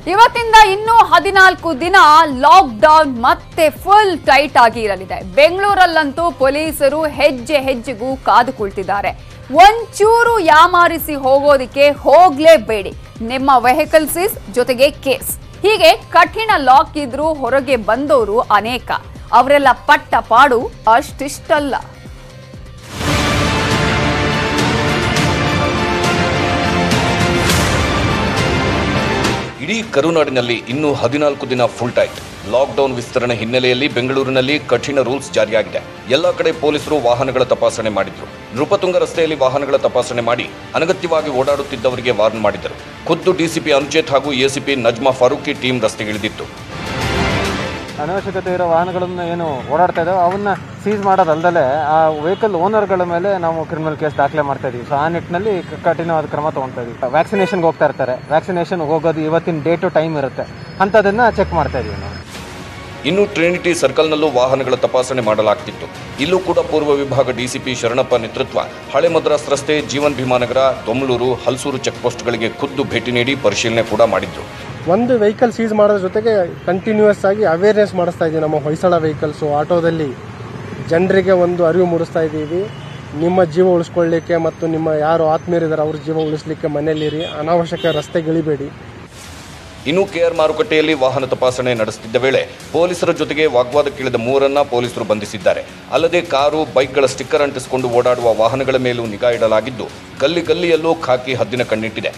ಇವತ್ತಿಂದ ಇನ್ನೂ ಹದಿನಾಲ್ಕು ದಿನ ಲಾಕ್ ಡೌನ್ ಮತ್ತೆ ಫುಲ್ ಟೈಟ್ ಆಗಿ ಇರಲಿದೆ ಬೆಂಗಳೂರಲ್ಲಂತೂ ಪೊಲೀಸರು ಹೆಜ್ಜೆ ಹೆಜ್ಜೆಗೂ ಕಾದು ಕುಳಿತಿದ್ದಾರೆ ಒಂಚೂರು ಯಾಮಾರಿಸಿ ಹೋಗೋದಿಕ್ಕೆ ಹೋಗ್ಲೇಬೇಡಿ ನಿಮ್ಮ ವೆಹಿಕಲ್ ಸೀಸ್ ಜೊತೆಗೆ ಕೇಸ್ ಹೀಗೆ ಕಠಿಣ ಲಾಕ್ ಇದ್ರೂ ಹೊರಗೆ ಬಂದವರು ಅನೇಕ ಅವರೆಲ್ಲ ಪಟ್ಟ ಪಾಡು ಅಷ್ಟಿಷ್ಟಲ್ಲ ಇಡೀ ಕರುನಾಡಿನಲ್ಲಿ ಇನ್ನೂ ಹದಿನಾಲ್ಕು ದಿನ ಫುಲ್ ಟೈಟ್ ಲಾಕ್ಡೌನ್ ವಿಸ್ತರಣೆ ಹಿನ್ನೆಲೆಯಲ್ಲಿ ಬೆಂಗಳೂರಿನಲ್ಲಿ ಕಠಿಣ ರೂಲ್ಸ್ ಜಾರಿಯಾಗಿದೆ ಎಲ್ಲ ಕಡೆ ಪೊಲೀಸರು ವಾಹನಗಳ ತಪಾಸಣೆ ಮಾಡಿದ್ರು ನೃಪತುಂಗ ರಸ್ತೆಯಲ್ಲಿ ವಾಹನಗಳ ತಪಾಸಣೆ ಮಾಡಿ ಅನಗತ್ಯವಾಗಿ ಓಡಾಡುತ್ತಿದ್ದವರಿಗೆ ವಾರ್ನ್ ಮಾಡಿದರು ಖುದ್ದು ಡಿಸಿಪಿ ಅನುಚೇತ್ ಹಾಗೂ ಎಸಿಪಿ ನಜ್ಮಾ ಫಾರೂಕಿ ಟೀಮ್ ರಸ್ತೆಗಿಳಿದಿತ್ತು ಅನವಶ್ಯಕತೆ ಇರೋ ವಾಹನಗಳನ್ನು ಏನು ಓಡಾಡ್ತಾ ಇದ್ದಾವೆ ಅವನ್ನ ಸೀಸ್ ಮಾಡೋದಲ್ದಲೆ ಆ ವೆಹಿಕಲ್ ಓನರ್ಗಳ ಮೇಲೆ ನಾವು ಕ್ರಿಮಿನಲ್ ಕೇಸ್ ದಾಖಲೆ ಮಾಡ್ತಾ ಇದೀವಿ ಸೊ ಆ ನಿಟ್ಟಿನಲ್ಲಿ ಕ- ಕಠಿಣವಾದ ಕ್ರಮ ತಗೊಳ್ತಾ ಇದೀವಿ ವ್ಯಾಕ್ಸಿನೇಷನ್ಗೆ ಹೋಗ್ತಾ ಇರ್ತಾರೆ ವ್ಯಾಕ್ಸಿನೇಷನ್ ಹೋಗೋದು ಇವತ್ತಿನ ಡೇಟು ಟೈಮ್ ಇರುತ್ತೆ ಅಂಥದನ್ನ ಚೆಕ್ ಮಾಡ್ತಾ ಇದೀವಿ ನಾವು ಇನ್ನು ಟ್ರಿನಿಟಿ ಸರ್ಕಲ್ನಲ್ಲೂ ವಾಹನಗಳ ತಪಾಸಣೆ ಮಾಡಲಾಗ್ತಿತ್ತು ಇಲ್ಲೂ ಕೂಡ ಪೂರ್ವ ವಿಭಾಗ ಡಿಸಿಪಿ ಶರಣಪ್ಪ ನೇತೃತ್ವ ಹಳೆ ಮದ್ರಾಸ್ ರಸ್ತೆ ಜೀವನ್ ಭೀಮಾನಗರ ದೊಮ್ಲೂರು ಹಲಸೂರು ಚೆಕ್ ಪೋಸ್ಟ್ಗಳಿಗೆ ಖುದ್ದು ಭೇಟಿ ನೀಡಿ ಪರಿಶೀಲನೆ ಕೂಡ ಮಾಡಿದ್ರು ಒಂದು ವೆಹಿಕಲ್ ಸೀಸ್ ಮಾಡೋದ್ರ ಜೊತೆಗೆ ಕಂಟಿನ್ಯೂಸ್ ಆಗಿ ಅವೇರ್ನೆಸ್ ಮಾಡಿಸ್ತಾ ಇದ್ದೀವಿ ನಮ್ಮ ಹೊಯ್ಸಳ ವೆಹಿಕಲ್ಸು ಆಟೋದಲ್ಲಿ ಜನರಿಗೆ ಒಂದು ಅರಿವು ಮೂಡಿಸ್ತಾ ಇದ್ದೀವಿ ನಿಮ್ಮ ಜೀವ ಉಳಿಸ್ಕೊಳ್ಳಿಕ್ಕೆ ಮತ್ತು ನಿಮ್ಮ ಯಾರು ಆತ್ಮೀಯರಿದ್ದಾರೆ ಅವ್ರ ಜೀವ ಉಳಿಸ್ಲಿಕ್ಕೆ ಮನೆಯಲ್ಲಿರಿ ಅನಾವಶ್ಯಕ ರಸ್ತೆಗಿಳಿಬೇಡಿ ಇನ್ನು ಕೆಆರ್ ಮಾರುಕಟ್ಟೆಯಲ್ಲಿ ವಾಹನ ತಪಾಸಣೆ ನಡೆಸುತ್ತಿದ್ದ ವೇಳೆ ಪೊಲೀಸರ ಜೊತೆಗೆ ವಾಗ್ವಾದಕ್ಕಿಳಿದ ಮೂವರನ್ನ ಪೊಲೀಸರು ಬಂಧಿಸಿದ್ದಾರೆ ಅಲ್ಲದೆ ಕಾರು ಬೈಕ್ಗಳ ಸ್ಟಿಕ್ಕರ್ ಅಂಟಿಸಿಕೊಂಡು ಓಡಾಡುವ ವಾಹನಗಳ ಮೇಲೂ ನಿಗಾ ಇಡಲಾಗಿದ್ದು ಗಲ್ಲಿ ಗಲ್ಲಿಯಲ್ಲೂ ಖಾಕಿ ಹದ್ದಿನ ಕಣ್ಣಿಟ್ಟಿದೆ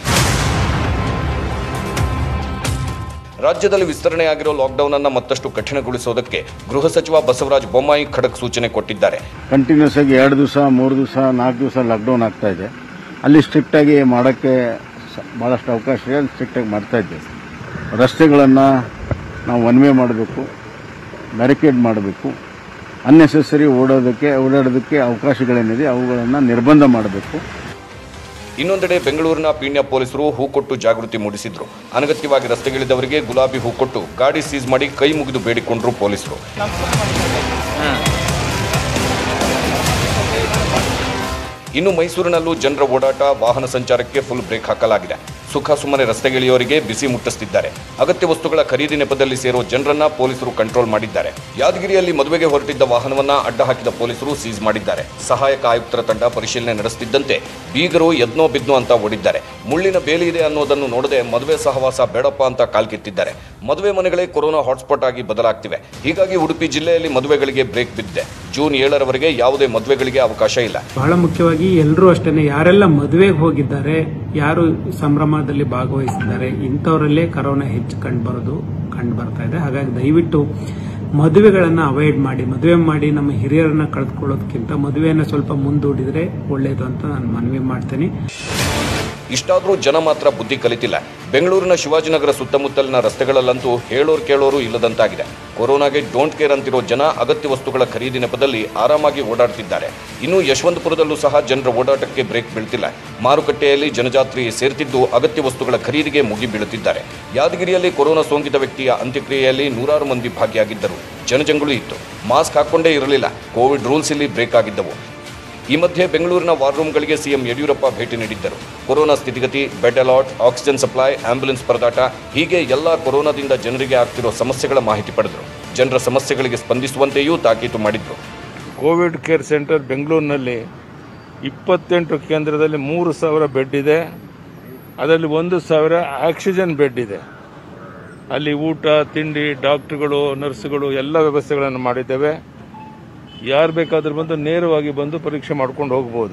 ರಾಜ್ಯದಲ್ಲಿ ವಿಸ್ತರಣೆಯಾಗಿರೋ ಲಾಕ್ಡೌನ್ ಅನ್ನ ಮತ್ತಷ್ಟು ಕಠಿಣಗೊಳಿಸೋದಕ್ಕೆ ಗೃಹ ಸಚಿವ ಬಸವರಾಜ ಬೊಮ್ಮಾಯಿ ಖಡಕ್ ಸೂಚನೆ ಕೊಟ್ಟಿದ್ದಾರೆ ಕಂಟಿನ್ಯೂಸ್ ಆಗಿ ಎರಡು ದಿವಸ ಮೂರು ದಿವಸ ನಾಲ್ಕು ದಿವಸ ಲಾಕ್ಡೌನ್ ಆಗ್ತಾ ಇದೆ ಅಲ್ಲಿ ಸ್ಟ್ರಿಕ್ಟಾಗಿ ಮಾಡೋಕ್ಕೆ ಸ- ಭಾಳಷ್ಟು ಅವಕಾಶ ಇದೆ ಅಲ್ಲಿ ಸ್ಟ್ರಿಕ್ಟಾಗಿ ಮಾಡ್ತಾ ಇದ್ದೇವೆ ರಸ್ತೆಗಳನ್ನು ನಾವು ಒನ್ ವೇ ಮಾಡಬೇಕು ಬ್ಯಾರಿಕೇಡ್ ಮಾಡಬೇಕು ಅನ್ನೆಸೆಸರಿ ಓಡೋದಕ್ಕೆ ಓಡಾಡೋದಕ್ಕೆ ಅವಕಾಶಗಳೇನಿದೆ ಅವುಗಳನ್ನು ನಿರ್ಬಂಧ ಮಾಡಬೇಕು ಇನ್ನೊಂದೆಡೆ ಬೆಂಗಳೂರಿನ ಪೀಣ್ಯ ಪೊಲೀಸರು ಹೂ ಕೊಟ್ಟು ಜಾಗೃತಿ ಮೂಡಿಸಿದ್ರು ಅನಗತ್ಯವಾಗಿ ರಸ್ತೆಗಿಳಿದವರಿಗೆ ಗುಲಾಬಿ ಹೂ ಕೊಟ್ಟು ಗಾಡಿ ಸೀಸ್ ಮಾಡಿ ಕೈ ಮುಗಿದು ಬೇಡಿಕೊಂಡ್ರು ಪೊಲೀಸರು ಇನ್ನು ಮೈಸೂರಿನಲ್ಲೂ ಜನರ ಓಡಾಟ ವಾಹನ ಸಂಚಾರಕ್ಕೆ ಫುಲ್ ಬ್ರೇಕ್ ಹಾಕಲಾಗಿದೆ ಸುಖ ಸುಮ್ಮನೆ ರಸ್ತೆಗಿಳಿಯೋರಿಗೆ ಬಿಸಿ ಮುಟ್ಟಿಸ್ತಿದ್ದಾರೆ ಅಗತ್ಯ ವಸ್ತುಗಳ ಖರೀದಿ ನೆಪದಲ್ಲಿ ಸೇರೋ ಜನರನ್ನ ಪೊಲೀಸರು ಕಂಟ್ರೋಲ್ ಮಾಡಿದ್ದಾರೆ ಯಾದಗಿರಿಯಲ್ಲಿ ಮದುವೆಗೆ ಹೊರಟಿದ್ದ ವಾಹನವನ್ನ ಅಡ್ಡ ಹಾಕಿದ ಪೊಲೀಸರು ಸೀಸ್ ಮಾಡಿದ್ದಾರೆ ಸಹಾಯಕ ಆಯುಕ್ತರ ತಂಡ ಪರಿಶೀಲನೆ ನಡೆಸುತ್ತಿದ್ದಂತೆ ಬೀಗರು ಎದ್ನೋ ಬಿದ್ನೋ ಅಂತ ಓಡಿದ್ದಾರೆ ಮುಳ್ಳಿನ ಬೇಲಿ ಇದೆ ಅನ್ನೋದನ್ನು ನೋಡದೆ ಮದುವೆ ಸಹವಾಸ ಬೇಡಪ್ಪ ಅಂತ ಕಾಲ್ಕಿತ್ತಿದ್ದಾರೆ ಮದುವೆ ಮನೆಗಳೇ ಕೊರೋನಾ ಹಾಟ್ಸ್ಪಾಟ್ ಆಗಿ ಬದಲಾಗ್ತಿವೆ ಹೀಗಾಗಿ ಉಡುಪಿ ಜಿಲ್ಲೆಯಲ್ಲಿ ಮದುವೆಗಳಿಗೆ ಬ್ರೇಕ್ ಬಿದ್ದಿದೆ ಜೂನ್ ಏಳರವರೆಗೆ ಯಾವುದೇ ಮದುವೆಗಳಿಗೆ ಅವಕಾಶ ಇಲ್ಲ ಬಹಳ ಮುಖ್ಯವಾಗಿ ಎಲ್ಲರೂ ಅಷ್ಟೇ ಯಾರೆಲ್ಲ ಮದುವೆಗೆ ಹೋಗಿದ್ದಾರೆ ಯಾರು ಸಂಭ್ರಮದಲ್ಲಿ ಭಾಗವಹಿಸಿದ್ದಾರೆ ಇಂಥವರಲ್ಲೇ ಕರೋನಾ ಹೆಚ್ಚು ಕಂಡು ಬರೋದು ಕಂಡು ಬರ್ತಾ ಇದೆ ಹಾಗಾಗಿ ದಯವಿಟ್ಟು ಮದುವೆಗಳನ್ನು ಅವಾಯ್ಡ್ ಮಾಡಿ ಮದುವೆ ಮಾಡಿ ನಮ್ಮ ಹಿರಿಯರನ್ನ ಕಳೆದುಕೊಳ್ಳೋದಕ್ಕಿಂತ ಮದುವೆಯನ್ನು ಸ್ವಲ್ಪ ಮುಂದೂಡಿದ್ರೆ ಒಳ್ಳೆಯದು ಅಂತ ನಾನು ಮನವಿ ಮಾಡ್ತೀನಿ ಇಷ್ಟಾದರೂ ಜನ ಮಾತ್ರ ಬುದ್ಧಿ ಕಲಿತಿಲ್ಲ ಬೆಂಗಳೂರಿನ ಶಿವಾಜಿನಗರ ಸುತ್ತಮುತ್ತಲಿನ ರಸ್ತೆಗಳಲ್ಲಂತೂ ಹೇಳೋರು ಕೇಳೋರು ಇಲ್ಲದಂತಾಗಿದೆ ಕೊರೋನಾಗೆ ಡೋಂಟ್ ಕೇರ್ ಅಂತಿರೋ ಜನ ಅಗತ್ಯ ವಸ್ತುಗಳ ಖರೀದಿ ನೆಪದಲ್ಲಿ ಆರಾಮಾಗಿ ಓಡಾಡ್ತಿದ್ದಾರೆ ಇನ್ನು ಯಶವಂತಪುರದಲ್ಲೂ ಸಹ ಜನರ ಓಡಾಟಕ್ಕೆ ಬ್ರೇಕ್ ಬೀಳ್ತಿಲ್ಲ ಮಾರುಕಟ್ಟೆಯಲ್ಲಿ ಜನಜಾತ್ರೆ ಸೇರ್ತಿದ್ದು ಅಗತ್ಯ ವಸ್ತುಗಳ ಖರೀದಿಗೆ ಮುಗಿ ಬೀಳುತ್ತಿದ್ದಾರೆ ಯಾದಗಿರಿಯಲ್ಲಿ ಕೊರೋನಾ ಸೋಂಕಿತ ವ್ಯಕ್ತಿಯ ಅಂತ್ಯಕ್ರಿಯೆಯಲ್ಲಿ ನೂರಾರು ಮಂದಿ ಭಾಗಿಯಾಗಿದ್ದರು ಜನಜಂಗುಳಿ ಇತ್ತು ಮಾಸ್ಕ್ ಹಾಕೊಂಡೇ ಇರಲಿಲ್ಲ ಕೋವಿಡ್ ರೂಲ್ಸ್ ಇಲ್ಲಿ ಬ್ರೇಕ್ ಆಗಿದ್ದವು ಈ ಮಧ್ಯೆ ಬೆಂಗಳೂರಿನ ವಾರ್ ರೂಮ್ಗಳಿಗೆ ಸಿಎಂ ಯಡಿಯೂರಪ್ಪ ಭೇಟಿ ನೀಡಿದ್ದರು ಕೊರೋನಾ ಸ್ಥಿತಿಗತಿ bed allot oxygen supply ambulance ಪರದಾಟ ಹೀಗೆ ಎಲ್ಲ ಕೊರೋನಾದಿಂದ ಜನರಿಗೆ ಆಗ್ತಿರೋ ಸಮಸ್ಯೆಗಳ ಮಾಹಿತಿ ಪಡೆದರು ಜನರ ಸಮಸ್ಯೆಗಳಿಗೆ ಸ್ಪಂದಿಸುವಂತೆಯೂ ತಾಕೀತು ಮಾಡಿದ್ರು ಕೋವಿಡ್ ಕೇರ್ ಸೆಂಟರ್ ಬೆಂಗಳೂರಿನಲ್ಲಿ ಇಪ್ಪತ್ತೆಂಟು ಕೇಂದ್ರದಲ್ಲಿ ಮೂರು ಸಾವಿರ ಬೆಡ್ ಇದೆ ಅದರಲ್ಲಿ ಒಂದು ಸಾವಿರ ಆಕ್ಸಿಜನ್ ಬೆಡ್ ಇದೆ ಅಲ್ಲಿ ಊಟ ತಿಂಡಿ ಡಾಕ್ಟ್ರುಗಳು ನರ್ಸ್ಗಳು ಎಲ್ಲ ವ್ಯವಸ್ಥೆಗಳನ್ನು ಮಾಡಿದ್ದೇವೆ ಯಾರು ಬೇಕಾದರೂ ಬಂದು ನೇರವಾಗಿ ಬಂದು ಪರೀಕ್ಷೆ ಮಾಡ್ಕೊಂಡು ಹೋಗ್ಬೋದು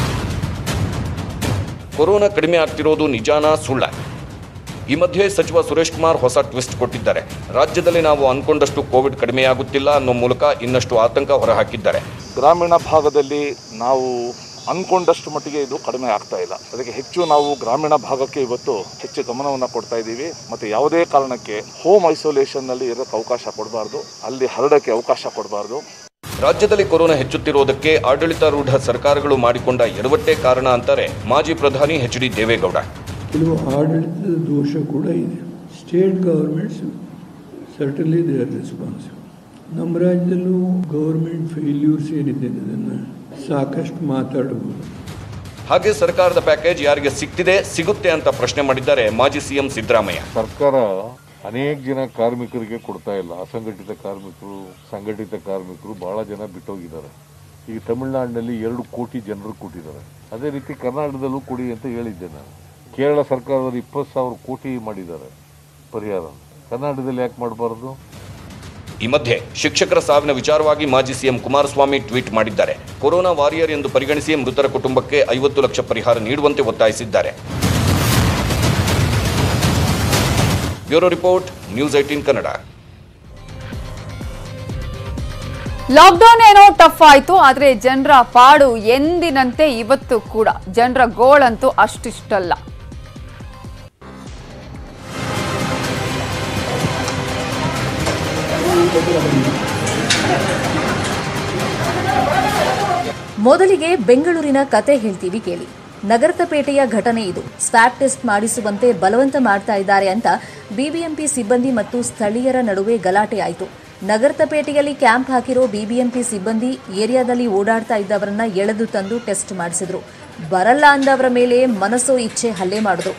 ಕೊರೋನಾ ಕಡಿಮೆ ಆಗ್ತಿರೋದು ನಿಜಾನ ಸುಳ್ಳ ಈ ಮಧ್ಯೆ ಸಚಿವ ಸುರೇಶ್ ಕುಮಾರ್ ಹೊಸ ಟ್ವಿಸ್ಟ್ ಕೊಟ್ಟಿದ್ದಾರೆ ರಾಜ್ಯದಲ್ಲಿ ನಾವು ಅನ್ಕೊಂಡಷ್ಟು ಕೋವಿಡ್ ಕಡಿಮೆಯಾಗುತ್ತಿಲ್ಲ ಅನ್ನೋ ಮೂಲಕ ಇನ್ನಷ್ಟು ಆತಂಕ ಹೊರಹಾಕಿದ್ದಾರೆ ಗ್ರಾಮೀಣ ಭಾಗದಲ್ಲಿ ನಾವು ಅಂದ್ಕೊಂಡಷ್ಟು ಮಟ್ಟಿಗೆ ಇದು ಕಡಿಮೆ ಆಗ್ತಾ ಇಲ್ಲ ಅದಕ್ಕೆ ಹೆಚ್ಚು ನಾವು ಗ್ರಾಮೀಣ ಭಾಗಕ್ಕೆ ಇವತ್ತು ಹೆಚ್ಚು ಗಮನವನ್ನು ಕೊಡ್ತಾ ಇದ್ದೀವಿ ಮತ್ತು ಯಾವುದೇ ಕಾರಣಕ್ಕೆ ಹೋಮ್ ಐಸೋಲೇಷನ್ನಲ್ಲಿ ಇರೋಕ್ಕೆ ಅವಕಾಶ ಕೊಡಬಾರ್ದು ಅಲ್ಲಿ ಹರಡಕ್ಕೆ ಅವಕಾಶ ಕೊಡಬಾರ್ದು ರಾಜ್ಯದಲ್ಲಿ ಕೊರೋನಾ ಹೆಚ್ಚುತ್ತಿರುವುದಕ್ಕೆ ಆಡಳಿತಾರೂಢ ಸರ್ಕಾರಗಳು ಮಾಡಿಕೊಂಡ ಎಡವಟ್ಟೇ ಕಾರಣ ಅಂತಾರೆ ಮಾಜಿ ಪ್ರಧಾನಿ ಎಚ್ ಡಿ ದೇವೇಗೌಡ ಕೆಲವು ಆಡಳಿತದ ದೋಷ ಕೂಡ ಇದೆ state governments certainly they are responsible ನಮ್ಮ ರಾಜ್ಯದಲ್ಲೂ ಗೌರ್ಮೆಂಟ್ ಫೇಲ್ಯೂರ್ಸ್ ಏನಿದೆ ಅದನ್ನು ಸಾಕಷ್ಟು ಮಾತಾಡಬಹುದು ಹಾಗೆ ಸರ್ಕಾರದ ಪ್ಯಾಕೇಜ್ ಯಾರಿಗೆ ಸಿಗ್ತಿದೆ ಸಿಗುತ್ತೆ ಅಂತ ಪ್ರಶ್ನೆ ಮಾಡಿದ್ದಾರೆ ಮಾಜಿ ಸಿಎಂ ಸಿದ್ದರಾಮಯ್ಯ ಸರ್ಕಾರ ಅನೇಕ ಜನ ಕಾರ್ಮಿಕರಿಗೆ ಕೊಡ್ತಾ ಇಲ್ಲ ಅಸಂಘಟಿತ ಕಾರ್ಮಿಕರು ಸಂಘಟಿತ ಕಾರ್ಮಿಕರು ಬಹಳ ಜನ ಬಿಟ್ಟೋಗಿದ್ದಾರೆ ಈಗ ತಮಿಳುನಾಡಿನಲ್ಲಿ ಎರಡು ಕೋಟಿ ಜನರು ಕೊಟ್ಟಿದ್ದಾರೆ ಅದೇ ರೀತಿ ಕರ್ನಾಟಕದಲ್ಲೂ ಕೊಡಿ ಅಂತ ಹೇಳಿದ್ದೆ ನಾನು ಕೇರಳ ಸರ್ಕಾರದವರು ಇಪ್ಪತ್ತು ಸಾವಿರ ಕೋಟಿ ಮಾಡಿದ್ದಾರೆ ಪರಿಹಾರ ಕರ್ನಾಟಕದಲ್ಲಿ ಯಾಕೆ ಮಾಡಬಾರ್ದು ಈ ಮಧ್ಯೆ ಶಿಕ್ಷಕರ ಸಾವಿನ ವಿಚಾರವಾಗಿ ಮಾಜಿ ಸಿಎಂ ಕುಮಾರಸ್ವಾಮಿ ಟ್ವೀಟ್ ಮಾಡಿದ್ದಾರೆ ಕೊರೋನಾ ವಾರಿಯರ್ ಎಂದು ಪರಿಗಣಿಸಿ ಮೃತರ ಕುಟುಂಬಕ್ಕೆ ಐವತ್ತು ಲಕ್ಷ ಪರಿಹಾರ ನೀಡುವಂತೆ ಒತ್ತಾಯಿಸಿದ್ದಾರೆ bureau report news eighteen Kannada lockdown ಏನೋ ಟಫ್ ಆಯ್ತು ಆದ್ರೆ ಜನರ ಪಾಡು ಎಂದಿನಂತೆ ಇವತ್ತು ಕೂಡ ಜನರ ಗೋಳಂತೂ ಅಷ್ಟಿಷ್ಟಲ್ಲ ಮೊದಲಿಗೆ ಬೆಂಗಳೂರಿನ ಕತೆ ಹೇಳ್ತೀವಿ ಕೇಳಿ ನಗರತಪೇಟೆಯ ಘಟನೆ ಇದು ಸ್ವ್ಯಾಬ್ ಟೆಸ್ಟ್ ಮಾಡಿಸುವಂತೆ ಬಲವಂತ ಮಾಡ್ತಾ ಇದ್ದಾರೆ ಅಂತ ಬಿಬಿಎಂಪಿ ಸಿಬ್ಬಂದಿ ಮತ್ತು ಸ್ಥಳೀಯರ ನಡುವೆ ಗಲಾಟೆ ಆಯಿತು ನಗರತಪೇಟೆಯಲ್ಲಿ ಕ್ಯಾಂಪ್ ಹಾಕಿರೋ ಬಿಬಿಎಂಪಿ ಸಿಬ್ಬಂದಿ ಏರಿಯಾದಲ್ಲಿ ಓಡಾಡ್ತಾ ಇದ್ದವರನ್ನ ಎಳೆದು ತಂದು ಟೆಸ್ಟ್ ಮಾಡಿಸಿದ್ರು ಬರಲ್ಲ ಅಂದವರ ಮೇಲೆ ಮನಸ್ಸೋ ಇಚ್ಛೆ ಹಲ್ಲೆ ಮಾಡಿದ್ರು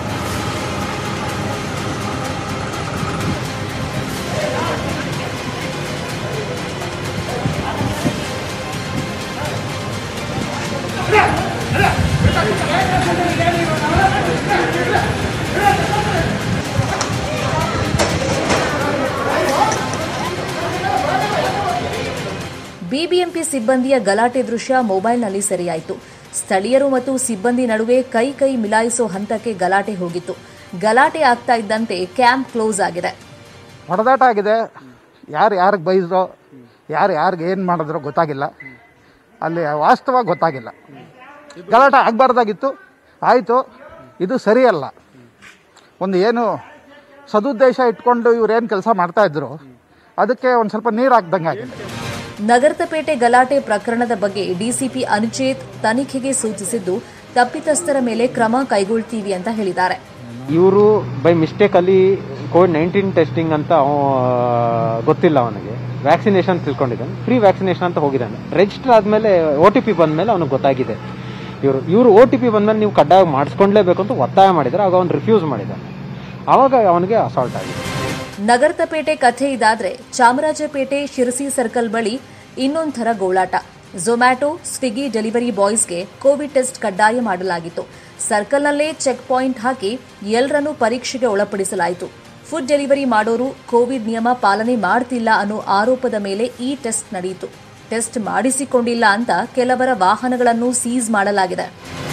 ಬಿಬಿಎಂಪಿ ಸಿಬ್ಬಂದಿಯ ಗಲಾಟೆ ದೃಶ್ಯ ಮೊಬೈಲ್ನಲ್ಲಿ ಸೆರೆಯಾಯಿತು ಸ್ಥಳೀಯರು ಮತ್ತು ಸಿಬ್ಬಂದಿ ನಡುವೆ ಕೈ ಕೈ ಮಿಲಾಯಿಸೋ ಹಂತಕ್ಕೆ ಗಲಾಟೆ ಹೋಗಿತ್ತು ಗಲಾಟೆ ಆಗ್ತಾ ಇದ್ದಂತೆ ಕ್ಯಾಂಪ್ ಕ್ಲೋಸ್ ಆಗಿದೆ ಹೊಡೆದಾಟ ಆಗಿದೆ ಯಾರು ಯಾರಿಗೆ ಬೈದ್ರೋ ಯಾರು ಯಾರಿಗೆ ಏನು ಮಾಡಿದ್ರೋ ಗೊತ್ತಾಗಿಲ್ಲ ಅಲ್ಲಿ ವಾಸ್ತವ ಗೊತ್ತಾಗಿಲ್ಲ ಗಲಾಟೆ ಆಗಬಾರ್ದಾಗಿತ್ತು ಆಯಿತು ಇದು ಸರಿಯಲ್ಲ ಒಂದು ಏನು ಸದುದ್ದೇಶ ಇಟ್ಕೊಂಡು ಇವ್ರು ಏನು ಕೆಲಸ ಮಾಡ್ತಾ ಇದ್ರು ಅದಕ್ಕೆ ಒಂದು ಸ್ವಲ್ಪ ನೀರು ಹಾಕ್ದಂಗೆ ಆಗಿದೆ ನಗರತಪೇಟೆ ಗಲಾಟೆ ಪ್ರಕರಣದ ಬಗ್ಗೆ ಡಿಸಿಪಿ ಅನುಚೇತ್ ತನಿಖೆಗೆ ಸೂಚಿಸಿದ್ದು ತಪ್ಪಿತಸ್ಥರ ಮೇಲೆ ಕ್ರಮ ಕೈಗೊಳ್ತೀವಿ ಅಂತ ಹೇಳಿದ್ದಾರೆ ಇವರು ಬೈ ಮಿಸ್ಟೇಕಲ್ಲಿ ಕೋವಿಡ್ ನೈನ್ಟೀನ್ ಟೆಸ್ಟಿಂಗ್ ಅಂತ ಅವ ಗೊತ್ತಿಲ್ಲ ಅವನಿಗೆ ವ್ಯಾಕ್ಸಿನೇಷನ್ ತಿಳ್ಕೊಂಡಿದ್ದಾನೆ ಫ್ರೀ ವ್ಯಾಕ್ಸಿನೇಷನ್ ಅಂತ ಹೋಗಿದ್ದಾನೆ ರಿಜಿಸ್ಟರ್ ಆದಮೇಲೆ ಒ ಟಿ ಪಿ ಬಂದಮೇಲೆ ಅವನಿಗೆ ಗೊತ್ತಾಗಿದೆ ಇವರು ಇವರು ಒ ಟಿ ಪಿ ಬಂದಮೇಲೆ ನೀವು ಕಡ್ಡಾಯ ಮಾಡಿಸ್ಕೊಂಡ್ಲೇಬೇಕು ಅಂತ ಒತ್ತಾಯ ಮಾಡಿದ್ದಾರೆ ಆಗ ಅವ್ನು ರಿಫ್ಯೂಸ್ ಮಾಡಿದ್ದಾನೆ ಆವಾಗ ಅವನಿಗೆ ಅಸಾಲ್ಟ್ ಆಗಿದೆ ನಗರತಪೇಟೆ ಕಥೆ ಇದಾದ್ರೆ ಚಾಮರಾಜಪೇಟೆ ಶಿರಸಿ ಸರ್ಕಲ್ ಬಳಿ ಇನ್ನೊಂದ್ ಥರ ಗೋಳಾಟ ಝೊಮ್ಯಾಟೊ ಸ್ವಿಗ್ಗಿ ಡೆಲಿವರಿ ಬಾಯ್ಸ್ಗೆ ಕೋವಿಡ್ ಟೆಸ್ಟ್ ಕಡ್ಡಾಯ ಮಾಡಲಾಗಿತ್ತು ಸರ್ಕಲ್ನಲ್ಲೇ ಚೆಕ್ ಪಾಯಿಂಟ್ ಹಾಕಿ ಎಲ್ಲರನ್ನೂ ಪರೀಕ್ಷೆಗೆ ಒಳಪಡಿಸಲಾಯಿತು ಫುಡ್ ಡೆಲಿವರಿ ಮಾಡೋರು ಕೋವಿಡ್ ನಿಯಮ ಪಾಲನೆ ಮಾಡ್ತಿಲ್ಲ ಅನ್ನೋ ಆರೋಪದ ಮೇಲೆ ಈ ಟೆಸ್ಟ್ ನಡೆಯಿತು ಟೆಸ್ಟ್ ಮಾಡಿಸಿಕೊಂಡಿಲ್ಲ ಅಂತ ಕೆಲವರ ವಾಹನಗಳನ್ನು ಸೀಸ್ ಮಾಡಲಾಗಿದೆ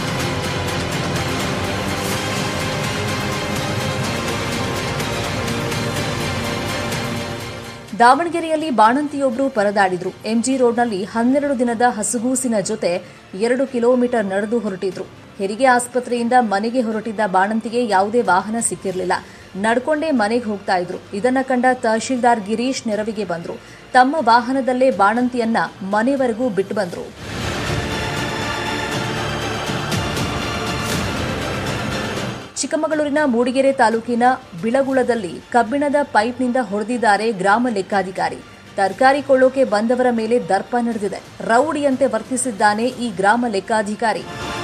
ದಾವಣಗೆರೆಯಲ್ಲಿ ಬಾಣಂತಿಯೊಬ್ಬರು ಪರದಾಡಿದ್ರು ಎಂಜಿ ರೋಡ್ನಲ್ಲಿ ಹನ್ನೆರಡು ದಿನದ ಹಸುಗೂಸಿನ ಜೊತೆ ಎರಡು ಕಿಲೋಮೀಟರ್ ನಡೆದು ಹೊರಟಿದ್ರು ಹೆರಿಗೆ ಆಸ್ಪತ್ರೆಯಿಂದ ಮನೆಗೆ ಹೊರಟಿದ್ದ ಬಾಣಂತಿಗೆ ಯಾವುದೇ ವಾಹನ ಸಿಕ್ಕಿರಲಿಲ್ಲ ನಡ್ಕೊಂಡೇ ಮನೆಗೆ ಹೋಗ್ತಾ ಇದ್ರು ಇದನ್ನ ಕಂಡ ತಹಶೀಲ್ದಾರ್ ಗಿರೀಶ್ ನೆರವಿಗೆ ಬಂದ್ರು ತಮ್ಮ ವಾಹನದಲ್ಲೇ ಬಾಣಂತಿಯನ್ನ ಮನೆವರೆಗೂ ಬಿಟ್ಟು ಬಂದ್ರು ಚಿಕ್ಕಮಗಳೂರಿನ ಮೂಡಿಗೆರೆ ತಾಲೂಕಿನ ಬಿಳಗುಳದಲ್ಲಿ ಕಬ್ಬಿಣದ ಪೈಪ್ನಿಂದ ಹೊಡೆದಿದ್ದಾರೆ ಗ್ರಾಮ ಲೆಕ್ಕಾಧಿಕಾರಿ ತರಕಾರಿ ಕೊಳ್ಳೋಕೆ ಬಂದವರ ಮೇಲೆ ದರ್ಪ ನಡೆದಿದೆ ರೌಡಿಯಂತೆ ವರ್ತಿಸಿದ್ದಾನೆ ಈ ಗ್ರಾಮ ಲೆಕ್ಕಾಧಿಕಾರಿ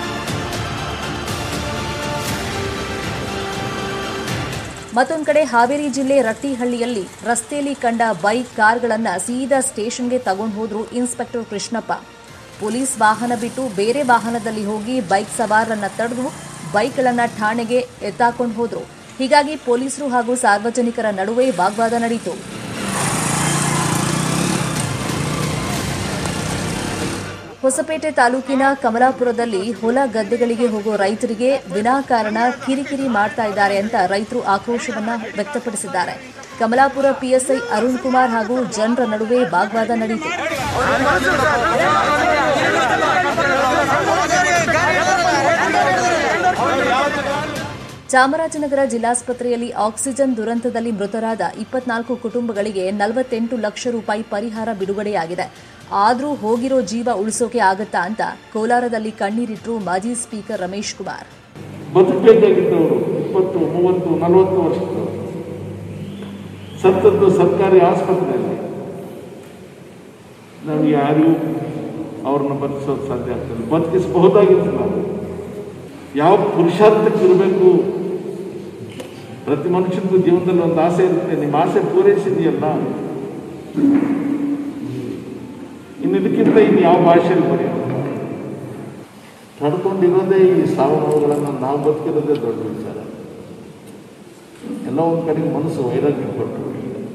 ಮತ್ತೊಂದು ಕಡೆ ಹಾವೇರಿ ಜಿಲ್ಲೆ ರಟ್ಟಿಹಳ್ಳಿಯಲ್ಲಿ ರಸ್ತೆಯಲ್ಲಿ ಕಂಡ ಬೈಕ್ ಕಾರ್ಗಳನ್ನ ಸೀದಾ ಸ್ಟೇಷನ್ಗೆ ತಗೊಂಡು ಹೋದ್ರು ಇನ್ಸ್ಪೆಕ್ಟರ್ ಕೃಷ್ಣಪ್ಪ ಪೊಲೀಸ್ ವಾಹನ ಬಿಟ್ಟು ಬೇರೆ ವಾಹನದಲ್ಲಿ ಹೋಗಿ ಬೈಕ್ ಸವಾರರನ್ನ ತಡೆದು ಬೈಕ್ಗಳನ್ನ ಠಾಣೆಗೆ ಎತ್ತಾಕೊಂಡು ಹೋದ್ರು ಹೀಗಾಗಿ ಪೊಲೀಸರು ಹಾಗೂ ಸಾರ್ವಜನಿಕರ ನಡುವೆ ವಾಗ್ವಾದ ನಡೆಯಿತು ಹೊಸಪೇಟೆ ತಾಲೂಕಿನ ಕಮಲಾಪುರದಲ್ಲಿ ಹೊಲ ಗದ್ದೆಗಳಿಗೆ ಹೋಗೋ ರೈತರಿಗೆ ವಿನಾಕಾರಣ ಕಿರಿಕಿರಿ ಮಾಡ್ತಾ ಇದ್ದಾರೆ ಅಂತ ರೈತರು ಆಕ್ರೋಶವನ್ನ ವ್ಯಕ್ತಪಡಿಸಿದ್ದಾರೆ ಕಮಲಾಪುರ ಪಿಎಸ್ಐ ಅರುಣ್ ಕುಮಾರ್ ಹಾಗೂ ಜನರ ನಡುವೆ ವಾಗ್ವಾದ ನಡೆಯಿತು ಚಾಮರಾಜನಗರ ಜಿಲ್ಲಾಸ್ಪತ್ರೆಯಲ್ಲಿ ಆಕ್ಸಿಜನ್ ದುರಂತದಲ್ಲಿ ಮೃತರಾದ ಇಪ್ಪತ್ನಾಲ್ಕು ಕುಟುಂಬಗಳಿಗೆ ನಲವತ್ತೆಂಟು ಲಕ್ಷ ರೂಪಾಯಿ ಪರಿಹಾರ ಬಿಡುಗಡೆಯಾಗಿದೆ ಆದರೂ ಹೋಗಿರೋ ಜೀವ ಉಳಿಸೋಕೆ ಆಗತ್ತಾ ಅಂತ ಕೋಲಾರದಲ್ಲಿ ಕಣ್ಣೀರಿಟ್ರು ಮಾಜಿ ಸ್ಪೀಕರ್ ರಮೇಶ್ ಕುಮಾರ್ ಬದುಕಬೇಕಾಗಿದ್ದವರು ಇಪ್ಪತ್ತು ಮೂವತ್ತು ನಲವತ್ತು ವರ್ಷದವರು ಸತ್ತದ್ದು ಸರ್ಕಾರಿ ಆಸ್ಪತ್ರೆಯಲ್ಲಿ ನಾವು ಯಾರಿಗೂ ಅವ್ರನ್ನ ಬದುಕಿಸೋದು ಸಾಧ್ಯ ಆಗ್ತದೆ ಬದುಕಿಸಬಹುದಾಗಿತ್ತು ನಾವು ಯಾವ ಪುರುಷಾರ್ಥಕ್ಕೆ ಇರಬೇಕು ಪ್ರತಿ ಮನುಷ್ಯನಿಗೂ ಜೀವನದಲ್ಲಿ ಒಂದು ಆಸೆ ಇರುತ್ತೆ ನಿಮ್ಮ ಆಸೆ ಪೂರೈಸಿದೆಯಲ್ಲ ಇನ್ನು ಇದಕ್ಕಿಂತ ಇನ್ನು ಯಾವ ಭಾಷೆಯಲ್ಲಿ ಬರೆಯೋದು ತಡ್ಕೊಂಡಿರೋದೇ ಈ ಸಾವು ನೋವುಗಳನ್ನು ನಾವು ಬದುಕಿರೋದೇ ದೊಡ್ಡ ವಿಚಾರ ಎಲ್ಲ ಒಂದು ಕಡೆಗೆ ಮನಸ್ಸು ವೈರಾಗ್ಯ ಕೊಟ್ಟರು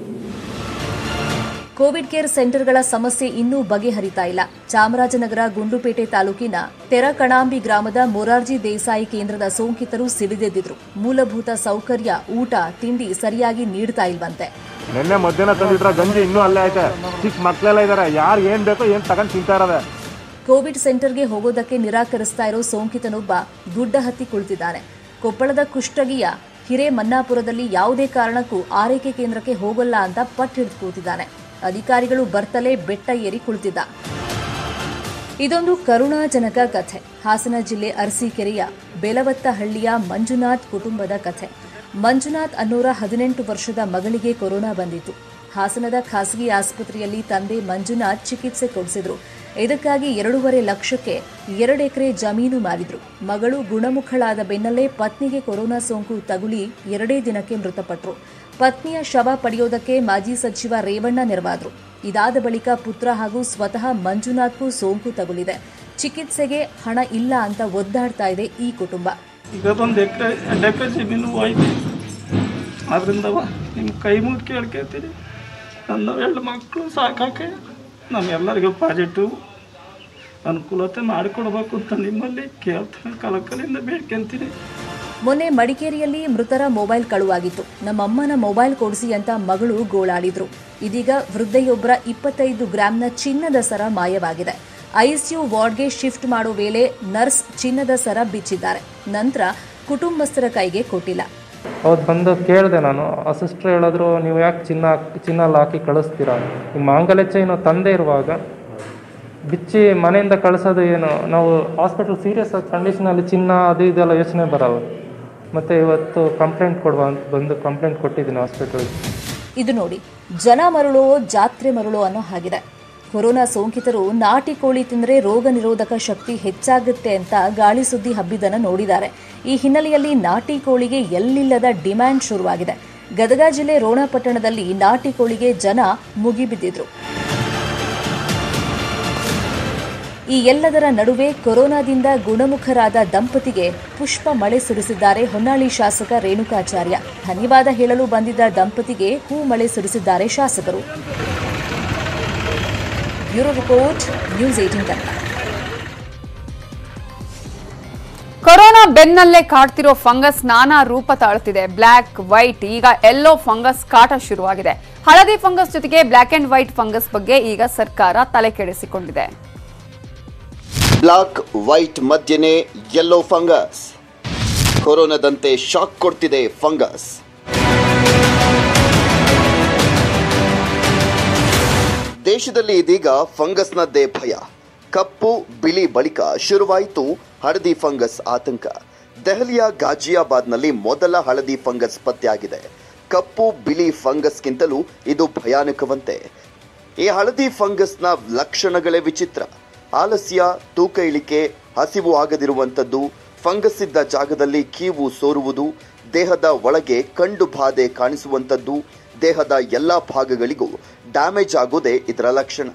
ಕೋವಿಡ್ ಕೇರ್ ಸೆಂಟರ್ಗಳ ಸಮಸ್ಯೆ ಇನ್ನೂ ಬಗೆಹರಿತಾ ಇಲ್ಲ ಚಾಮರಾಜನಗರ ಗುಂಡ್ಲುಪೇಟೆ ತಾಲೂಕಿನ ತೆರಕಣಾಂಬಿ ಗ್ರಾಮದ ಮೊರಾರ್ಜಿ ದೇಸಾಯಿ ಕೇಂದ್ರದ ಸೋಂಕಿತರು ಸಿಡಿದೆದ್ದಿದ್ರು ಮೂಲಭೂತ ಸೌಕರ್ಯ ಊಟ ತಿಂಡಿ ಸರಿಯಾಗಿ ನೀಡ್ತಾ ಇಲ್ವಂತೆ ನಿನ್ನೆ ಮಧ್ಯಾಹ್ನ ತಂದಿದ್ರ ಗಂಜಿ ಇನ್ನೂ ಅಲ್ಲೇ ಐತೆ ಚಿಕ್ಕ ಮಕ್ಳೆಲ್ಲ ಇದಾರೆ ಯಾರು ಏನ್ ಬೇಕೋ ಏನ್ ತಗೊಂಡ್ ತಿಂತಾ ಇರೋದೆ ಕೋವಿಡ್ ಸೆಂಟರ್ಗೆ ಹೋಗೋದಕ್ಕೆ ನಿರಾಕರಿಸ್ತಾ ಇರೋ ಸೋಂಕಿತನೊಬ್ಬ ಗುಡ್ಡ ಹತ್ತಿ ಕುಳಿತಿದ್ದಾನೆ ಕೊಪ್ಪಳದ ಕುಷ್ಟಗಿಯ ಹಿರೇಮನ್ನಾಪುರದಲ್ಲಿ ಯಾವುದೇ ಕಾರಣಕ್ಕೂ ಆರೈಕೆ ಕೇಂದ್ರಕ್ಕೆ ಹೋಗಲ್ಲ ಅಂತ ಪಟ್ಟು ಹಿಡಿದು ಕೂತಿದ್ದಾನೆ ಅಧಿಕಾರಿಗಳು ಬರ್ತಲೇ ಬೆಟ್ಟ ಏರಿ ಕುಳಿತಿದ್ದ ಇದೊಂದು ಕರುಣಾಜನಕ ಕಥೆ ಹಾಸನ ಜಿಲ್ಲೆ ಅರಸೀಕೆರೆಯ ಬೆಲವತ್ತಹಳ್ಳಿಯ ಮಂಜುನಾಥ್ ಕುಟುಂಬದ ಕಥೆ ಮಂಜುನಾಥ್ ಅನ್ನೋರ ಹದಿನೆಂಟು ವರ್ಷದ ಮಗಳಿಗೆ ಕೊರೋನಾ ಬಂದಿತ್ತು ಹಾಸನದ ಖಾಸಗಿ ಆಸ್ಪತ್ರೆಯಲ್ಲಿ ತಂದೆ ಮಂಜುನಾಥ್ ಚಿಕಿತ್ಸೆ ಕೊಡಿಸಿದ್ರು ಇದಕ್ಕಾಗಿ ಎರಡೂವರೆ ಲಕ್ಷಕ್ಕೆ ಎರಡು ಎಕರೆ ಜಮೀನು ಮಾರಿದ್ರು ಮಗಳು ಗುಣಮುಖಳಾದ ಬೆನ್ನಲ್ಲೇ ಪತ್ನಿಗೆ ಕೊರೋನಾ ಸೋಂಕು ತಗುಲಿ ಎರಡೇ ದಿನಕ್ಕೆ ಮೃತಪಟ್ಟರು ಪತ್ನಿಯ ಶವ ಪಡೆಯೋದಕ್ಕೆ ಮಾಜಿ ಸಚಿವ ರೇವಣ್ಣ ನೆರವಾದ್ರು ಇದಾದ ಬಳಿಕ ಪುತ್ರ ಹಾಗೂ ಸ್ವತಃ ಮಂಜುನಾಥ್ಗೂ ಸೋಂಕು ತಗುಲಿದೆ ಚಿಕಿತ್ಸೆಗೆ ಹಣ ಇಲ್ಲ ಅಂತ ಒದ್ದಾಡ್ತಾ ಇದೆ ಈ ಕುಟುಂಬ ಈಗ ಒಂದು ಎಕರೆ ಎರಡು ಎಕರೆ ಜಮೀನು ಹೋಯ್ತು ಅದರಿಂದ ನಿಮ್ಮ ಕೈ ಮುಗಿ ಕೇಳ್ಕೊತೀನಿ ನನ್ನ ಎರಡು ಮಕ್ಕಳು ಸಾಕಾಕೆ ನಮ್ಮೆಲ್ಲರಿಗೂ ಪಾಸಿಟಿವ್ ಅನುಕೂಲತೆ ಮಾಡಿಕೊಡ್ಬೇಕು ಅಂತ ನಿಮ್ಮಲ್ಲಿ ಕೇಳ್ತೀನಿ ಕಲಕಲಿಂದ ಬೇಡ್ಕೊಂತೀನಿ ಮೊನ್ನೆ ಮಡಿಕೇರಿಯಲ್ಲಿ ಮೃತರ ಮೊಬೈಲ್ ಕಳುವಾಗಿತ್ತು ನಮ್ಮಮ್ಮನ ಮೊಬೈಲ್ ಕೊಡಿಸಿ ಅಂತ ಮಗಳು ಗೋಳಾಡಿದ್ರು ಇದೀಗ ವೃದ್ಧೆಯೊಬ್ಬರ ಇಪ್ಪತ್ತೈದು ಗ್ರಾಂನ ಚಿನ್ನದ ಸರ ಮಾಯವಾಗಿದೆ ಐಸಿಯು ವಾರ್ಡ್ಗೆ ಶಿಫ್ಟ್ ಮಾಡೋ ವೇಳೆ ನರ್ಸ್ ಚಿನ್ನದ ಸರ ಬಿಚ್ಚಿದ್ದಾರೆ ನಂತರ ಕುಟುಂಬಸ್ಥರ ಕೈಗೆ ಕೊಟ್ಟಿಲ್ಲ ಅವತ್ತು ಬಂದು ಕೇಳಿದೆ ನಾನು ಆ ಸಿಸ್ಟ್ರ್ ಹೇಳಿದ್ರು ನೀವು ಯಾಕೆ ಚಿನ್ನ ಹಾಕ್- ಚಿನ್ನ ಎಲ್ಲ ಹಾಕಿ ಕಳಿಸ್ತೀರಾ ನಿಮ್ಮ ಮಾಂಗಲ್ಯ ಚೈನು ತಂದೆ ಇರುವಾಗ ಬಿಚ್ಚಿ ಮನೆಯಿಂದ ಕಳಿಸೋದು ಏನು ನಾವು ಹಾಸ್ಪಿಟಲ್ ಸೀರಿಯಸ್ ಕಂಡೀಷನಲ್ಲಿ ಚಿನ್ನ ಅದು ಇದೆಲ್ಲ ಯೋಚನೆ ಬರಲ್ಲ ಮತ್ತು ಇವತ್ತು ಕಂಪ್ಲೇಂಟ್ ಕೊಡುವ ಅಂತ ಬಂದು ಕಂಪ್ಲೇಂಟ್ ಕೊಟ್ಟಿದ್ದೀನಿ ಹಾಸ್ಪಿಟಲ್ ಇದು ನೋಡಿ ಜನ ಮರಳೋ ಜಾತ್ರೆ ಮರಳೋ ಅನ್ನೋ ಹಾಗಿದೆ ಕೊರೋನಾ ಸೋಂಕಿತರು ನಾಟಿ ಕೋಳಿ ತಿಂದರೆ ರೋಗ ನಿರೋಧಕ ಶಕ್ತಿ ಹೆಚ್ಚಾಗುತ್ತೆ ಅಂತ ಗಾಳಿ ಸುದ್ದಿ ಹಬ್ಬಿದ್ದನ್ನು ನೋಡಿದ್ದಾರೆ ಈ ಹಿನ್ನೆಲೆಯಲ್ಲಿ ನಾಟಿ ಕೋಳಿಗೆ ಎಲ್ಲಿಲ್ಲದ ಡಿಮ್ಯಾಂಡ್ ಶುರುವಾಗಿದೆ ಗದಗ ಜಿಲ್ಲೆ ರೋಣ ಪಟ್ಟಣದಲ್ಲಿ ನಾಟಿ ಕೋಳಿಗೆ ಜನ ಮುಗಿಬಿದ್ದಿದ್ರು ಈ ಎಲ್ಲದರ ನಡುವೆ ಕೊರೋನಾದಿಂದ ಗುಣಮುಖರಾದ ದಂಪತಿಗೆ ಪುಷ್ಪ ಮಳೆ ಸುರಿಸಿದ್ದಾರೆ ಹೊನ್ನಾಳಿ ಶಾಸಕ ರೇಣುಕಾಚಾರ್ಯ ಧನ್ಯವಾದ ಹೇಳಲು ಬಂದಿದ್ದ ದಂಪತಿಗೆ ಹೂ ಮಳೆ ಸುರಿಸಿದ್ದಾರೆ ಶಾಸಕರು bureau report news eighteen Kannada corona ಬೆನ್ನಲ್ಲೇ ಕಾಡ್ತಿರೋ ಫಂಗಸ್ ನಾನಾ ರೂಪ ತಾಳ್ತಿದೆ ಬ್ಲ್ಯಾಕ್ ವೈಟ್ ಈಗ ಎಲ್ಲೋ ಫಂಗಸ್ ಕಾಟ ಶುರುವಾಗಿದೆ ಹಳದಿ ಫಂಗಸ್ ಜೊತೆಗೆ ಬ್ಲ್ಯಾಕ್ ಅಂಡ್ ವೈಟ್ ಫಂಗಸ್ ಬಗ್ಗೆ ಈಗ ಸರ್ಕಾರ ತಲೆ ಕೆಡಿಸಿಕೊಂಡಿದೆ ಬ್ಲಾಕ್ ವೈಟ್ ಮಧ್ಯೆನೇ ಯೆಲ್ಲೋ ಫಂಗಸ್ ಕೊರೋನಾದಂತೆ ಶಾಕ್ ಕೊಡ್ತಿದೆ ಫಂಗಸ್ ದೇಶದಲ್ಲಿ ಇದೀಗ ಫಂಗಸ್ನದ್ದೇ ಭಯ ಕಪ್ಪು ಬಿಳಿ ಬಳಿಕ ಶುರುವಾಯಿತು ಹಳದಿ ಫಂಗಸ್ ಆತಂಕ ದೆಹಲಿಯ ಗಾಜಿಯಾಬಾದ್ನಲ್ಲಿ ಮೊದಲ ಹಳದಿ ಫಂಗಸ್ ಪತ್ತೆಯಾಗಿದೆ ಕಪ್ಪು ಬಿಳಿ ಫಂಗಸ್ಗಿಂತಲೂ ಇದು ಭಯಾನಕವಂತೆ ಈ ಹಳದಿ ಫಂಗಸ್ನ ಲಕ್ಷಣಗಳೇ ವಿಚಿತ್ರ ಆಲಸ್ಯ ತೂಕ ಇಳಿಕೆ ಹಸಿವು ಆಗದಿರುವಂಥದ್ದು ಫಂಗಸ್ ಇದ್ದ ಜಾಗದಲ್ಲಿ ಕೀವು ಸೋರುವುದು ದೇಹದ ಒಳಗೆ ಕಂಡು ಬಾಧೆ ಕಾಣಿಸುವಂಥದ್ದು ದೇಹದ ಎಲ್ಲ ಭಾಗಗಳಿಗೂ ಡ್ಯಾಮೇಜ್ ಆಗೋದೇ ಇದರ ಲಕ್ಷಣ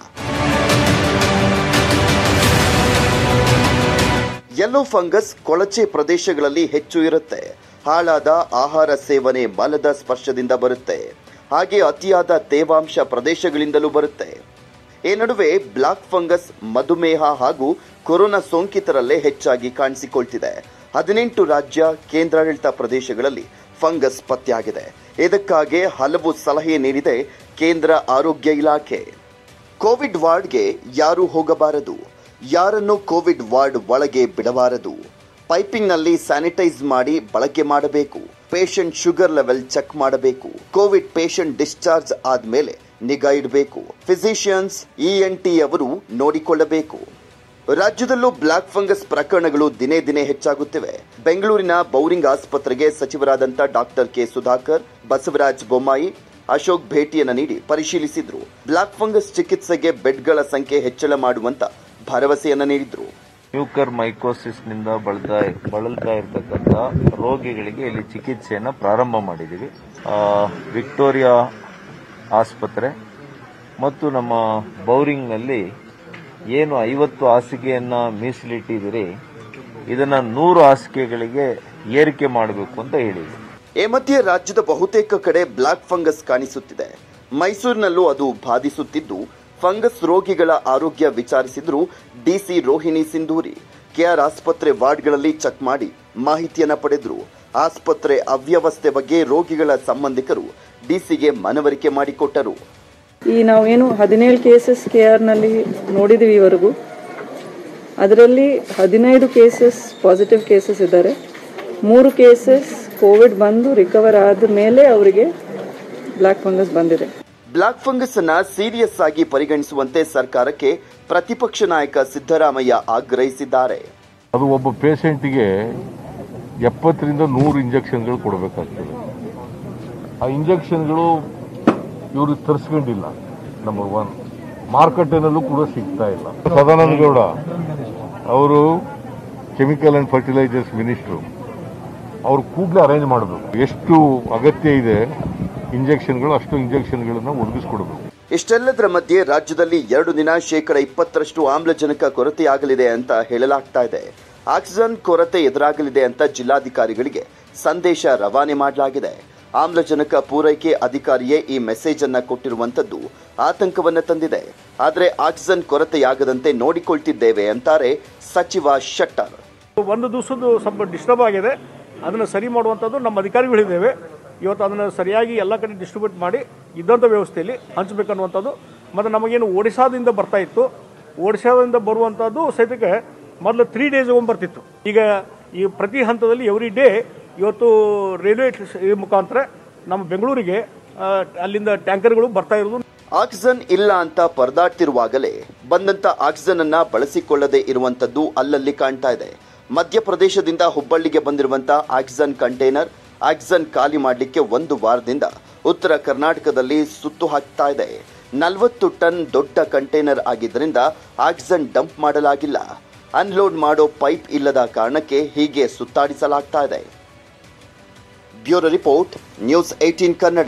ಯೆಲ್ಲೋ ಫಂಗಸ್ ಕೊಳಚೆ ಪ್ರದೇಶಗಳಲ್ಲಿ ಹೆಚ್ಚು ಇರುತ್ತೆ ಹಾಳಾದ ಆಹಾರ ಸೇವನೆ ಮಲದ ಸ್ಪರ್ಶದಿಂದ ಬರುತ್ತೆ ಹಾಗೆ ಅತಿಯಾದ ತೇವಾಂಶ ಪ್ರದೇಶಗಳಿಂದಲೂ ಬರುತ್ತೆ ಈ ನಡುವೆ ಬ್ಲಾಕ್ ಫಂಗಸ್ ಮಧುಮೇಹ ಹಾಗೂ ಕೊರೋನಾ ಸೋಂಕಿತರಲ್ಲೇ ಹೆಚ್ಚಾಗಿ ಕಾಣಿಸಿಕೊಳ್ತಿದೆ ಹದಿನೆಂಟು ರಾಜ್ಯ ಕೇಂದ್ರಾಡಳಿತ ಪ್ರದೇಶಗಳಲ್ಲಿ ಫಂಗಸ್ ಪತ್ತೆಯಾಗಿದೆ ಇದಕ್ಕಾಗಿ ಹಲವು ಸಲಹೆ ನೀಡಿದೆ ಕೇಂದ್ರ ಆರೋಗ್ಯ ಇಲಾಖೆ ಕೋವಿಡ್ ವಾರ್ಡ್ಗೆ ಯಾರೂ ಹೋಗಬಾರದು ಯಾರನ್ನು ಕೋವಿಡ್ ವಾರ್ಡ್ ಒಳಗೆ ಬಿಡಬಾರದು ಪೈಪಿಂಗ್ನಲ್ಲಿ ಸ್ಯಾನಿಟೈಸ್ ಮಾಡಿ ಬಳಕೆ ಮಾಡಬೇಕು ಪೇಷಂಟ್ ಶುಗರ್ ಲೆವೆಲ್ ಚೆಕ್ ಮಾಡಬೇಕು ಕೋವಿಡ್ ಪೇಷಂಟ್ ಡಿಸ್ಚಾರ್ಜ್ ಆದ್ಮೇಲೆ ನಿಗಾ ಇಡಬೇಕು ಫಿಸಿಷಿಯನ್ಸ್ ಇಎನ್ ಟಿ ಅವರು ನೋಡಿಕೊಳ್ಳಬೇಕು ರಾಜ್ಯದಲ್ಲೂ ಬ್ಲಾಕ್ ಫಂಗಸ್ ಪ್ರಕರಣಗಳು ದಿನೇ ದಿನೇ ಹೆಚ್ಚಾಗುತ್ತಿವೆ ಬೆಂಗಳೂರಿನ ಬೌರಿಂಗ್ ಆಸ್ಪತ್ರೆಗೆ ಸಚಿವರಾದಂಥ ಡಾಕ್ಟರ್ ಕೆ ಸುಧಾಕರ್ ಬಸವರಾಜ್ ಬೊಮ್ಮಾಯಿ ಅಶೋಕ್ ಭೇಟಿಯನ್ನ ನೀಡಿ ಪರಿಶೀಲಿಸಿದ್ರು ಬ್ಲಾಕ್ ಫಂಗಸ್ ಚಿಕಿತ್ಸೆಗೆ ಬೆಡ್ಗಳ ಸಂಖ್ಯೆ ಹೆಚ್ಚಳ ಮಾಡುವಂತ ಭರವಸೆಯನ್ನ ನೀಡಿದ್ರು ಮ್ಯೂಕರ್ ಮೈಕೋಸಿಸ್ನಿಂದ ಬಳಲ್ತಾ ಬಳಲ್ತಾ ಇರತಕ್ಕಂಥ ರೋಗಿಗಳಿಗೆ ಇಲ್ಲಿ ಚಿಕಿತ್ಸೆಯನ್ನು ಪ್ರಾರಂಭ ಮಾಡಿದ್ದೀವಿ ಆ, ವಿಕ್ಟೋರಿಯಾ ಆಸ್ಪತ್ರೆ ಮತ್ತು ನಮ್ಮ ಬೌರಿಂಗ್ನಲ್ಲಿ ಏನು ಐವತ್ತು ಹಾಸಿಗೆಯನ್ನು ಮೀಸಲಿಟ್ಟಿದ್ದೀರಿ ಇದನ್ನು ನೂರು ಹಾಸಿಗೆಗಳಿಗೆ ಏರಿಕೆ ಮಾಡಬೇಕು ಅಂತ ಹೇಳಿದ್ವಿ ಈ ಮಧ್ಯೆ ರಾಜ್ಯದ ಬಹುತೇಕ ಕಡೆ ಬ್ಲಾಕ್ ಫಂಗಸ್ ಕಾಣಿಸುತ್ತಿದೆ ಮೈಸೂರಿನಲ್ಲೂ ಅದು ಬಾಧಿಸುತ್ತಿದ್ದು ಫಂಗಸ್ ರೋಗಿಗಳ ಆರೋಗ್ಯ ವಿಚಾರಿಸಿದ್ರು ಡಿಸಿ ರೋಹಿಣಿ ಸಿಂಧೂರಿ ಕೆಆರ್ ಆಸ್ಪತ್ರೆ ವಾರ್ಡ್ಗಳಲ್ಲಿ ಚೆಕ್ ಮಾಡಿ ಮಾಹಿತಿಯನ್ನ ಪಡೆದ್ರು ಆಸ್ಪತ್ರೆ ಅವ್ಯವಸ್ಥೆ ಬಗ್ಗೆ ರೋಗಿಗಳ ಸಂಬಂಧಿಕರು ಡಿಸಿಗೆ ಮನವರಿಕೆ ಮಾಡಿಕೊಟ್ಟರು ಈ ನಾವೇನು ಹದಿನೇಳು ಕೇಸಸ್ ಕೆ ಆರ್ನಲ್ಲಿ ನೋಡಿದ್ದೀವಿ ಇವರೆಗೂ ಅದರಲ್ಲಿ ಹದಿನೈದು ಕೇಸಸ್ ಪಾಸಿಟಿವ್ ಕೇಸಸ್ ಇದ್ದಾರೆ ಮೂರು ಕೇಸಸ್ ಕೋವಿಡ್ ಬಂದು ರಿಕವರ್ ಆದ ಮೇಲೆ ಅವರಿಗೆ ಬ್ಲ್ಯಾಕ್ ಫಂಗಸ್ ಬಂದಿದೆ ಬ್ಲಾಕ್ ಫಂಗಸ್ ಅನ್ನ ಸೀರಿಯಸ್ ಆಗಿ ಪರಿಗಣಿಸುವಂತೆ ಸರ್ಕಾರಕ್ಕೆ ಪ್ರತಿಪಕ್ಷ ನಾಯಕ ಸಿದ್ದರಾಮಯ್ಯ ಆಗ್ರಹಿಸಿದ್ದಾರೆ ಅದು ಒಬ್ಬ ಪೇಷಂಟಿಗೆ ಎಪ್ಪತ್ತರಿಂದ ನೂರು ಇಂಜೆಕ್ಷನ್ಗಳು ಕೊಡಬೇಕಾಗ್ತದೆ ಆ ಇಂಜೆಕ್ಷನ್ಗಳು ಇವರು ತರಿಸ್ಕೊಂಡಿಲ್ಲ ನಂಬರ್ ಒನ್ ಮಾರುಕಟ್ಟೆನಲ್ಲೂ ಕೂಡ ಸಿಗ್ತಾ ಇಲ್ಲ ಸದಾನಂದ ಗೌಡ ಅವರು ಕೆಮಿಕಲ್ ಅಂಡ್ ಫರ್ಟಿಲೈಸರ್ಸ್ ಮಿನಿಸ್ಟ್ರು ಅವ್ರು ಕೂಡಲೇ ಅರೇಂಜ್ ಮಾಡಬೇಕು ಎಷ್ಟು ಅಗತ್ಯ ಇದೆ ಇಂಜೆಕ್ಷನ್ಗಳು ಅಷ್ಟು ಇಂಜೆಕ್ಷನ್ಗಳನ್ನು ಒದಗಿಸ್ಕೊಡ್ಬೇಕು ಇಷ್ಟೆಲ್ಲದರ ಮಧ್ಯೆ ರಾಜ್ಯದಲ್ಲಿ ಎರಡು ದಿನ ಶೇಕಡ ಇಪ್ಪತ್ತರಷ್ಟು ಆಮ್ಲಜನಕ ಕೊರತೆಯಾಗಲಿದೆ ಅಂತ ಹೇಳಲಾಗ್ತಾ ಇದೆ ಆಕ್ಸಿಜನ್ ಕೊರತೆ ಎದುರಾಗಲಿದೆ ಅಂತ ಜಿಲ್ಲಾಧಿಕಾರಿಗಳಿಗೆ ಸಂದೇಶ ರವಾನೆ ಮಾಡಲಾಗಿದೆ ಆಮ್ಲಜನಕ ಪೂರೈಕೆ ಅಧಿಕಾರಿಯೇ ಈ ಮೆಸೇಜ್ ಅನ್ನ ಕೊಟ್ಟಿರುವಂತದ್ದು ಆತಂಕವನ್ನ ತಂದಿದೆ ಆದರೆ ಆಕ್ಸಿಜನ್ ಕೊರತೆಯಾಗದಂತೆ ನೋಡಿಕೊಳ್ತಿದ್ದೇವೆ ಅಂತಾರೆ ಸಚಿವ ಶೆಟ್ಟರ್ ಒಂದು ದಿವಸದ್ದು ಸ್ವಲ್ಪ ಡಿಸ್ಟರ್ಬ್ ಆಗಿದೆ ಅದನ್ನು ಸರಿ ಮಾಡುವಂಥದ್ದು ನಮ್ಮ ಅಧಿಕಾರಿಗಳಿದ್ದೇವೆ ಇವತ್ತು ಅದನ್ನು ಸರಿಯಾಗಿ ಎಲ್ಲ ಕಡೆ ಡಿಸ್ಟ್ರಿಬ್ಯೂಟ್ ಮಾಡಿ ಇದ್ದಂಥ ವ್ಯವಸ್ಥೆಯಲ್ಲಿ ಹಂಚಬೇಕನ್ನುವಂಥದ್ದು ಮತ್ತು ನಮಗೇನು ಒಡಿಶಾದಿಂದ ಬರ್ತಾ ಇತ್ತು ಒಡಿಶಾದಿಂದ ಬರುವಂಥದ್ದು ಸಹಿತಕ್ಕೆ ಮೊದಲು ತ್ರೀ ಡೇಸ್ ಬರ್ತಿತ್ತು ಈಗ ಈ ಪ್ರತಿ ಹಂತದಲ್ಲಿ ಎವ್ರಿ ಡೇ ಇವತ್ತು ರೈಲ್ವೆ ಮುಖಾಂತರ ನಮ್ಮ ಬೆಂಗಳೂರಿಗೆ ಆ, ಅಲ್ಲಿಂದ ಟ್ಯಾಂಕರ್ಗಳು ಬರ್ತಾ ಇರೋದು ಆಕ್ಸಿಜನ್ ಇಲ್ಲ ಅಂತ ಪರದಾಡ್ತಿರುವಾಗಲೇ ಬಂದಂತ ಆಕ್ಸಿಜನ್ ಅನ್ನ ಬಳಸಿಕೊಳ್ಳದೆ ಇರುವಂತದ್ದು ಅಲ್ಲಲ್ಲಿ ಕಾಣ್ತಾ ಇದೆ ಮಧ್ಯಪ್ರದೇಶದಿಂದ ಹುಬ್ಬಳ್ಳಿಗೆ ಬಂದಿರುವಂತ ಆಕ್ಸಿಜನ್ ಕಂಟೈನರ್ ಆಕ್ಸಿಜನ್ ಖಾಲಿ ಮಾಡಲಿಕ್ಕೆ ಒಂದು ವಾರದಿಂದ ಉತ್ತರ ಕರ್ನಾಟಕದಲ್ಲಿ ಸುತ್ತು ಹಾಕ್ತಾ ಇದೆ ನಲವತ್ತು ಟನ್ ದೊಡ್ಡ ಕಂಟೈನರ್ ಆಗಿದ್ದರಿಂದ ಆಕ್ಸಿಜನ್ ಡಂಪ್ ಮಾಡಲಾಗಿಲ್ಲ ಅನ್ಲೋಡ್ ಮಾಡೋ ಪೈಪ್ ಇಲ್ಲದ ಕಾರಣಕ್ಕೆ ಹೀಗೆ ಸುತ್ತಾಡಿಸಲಾಗ್ತಾ ಇದೆ bureau report news eighteen Kannada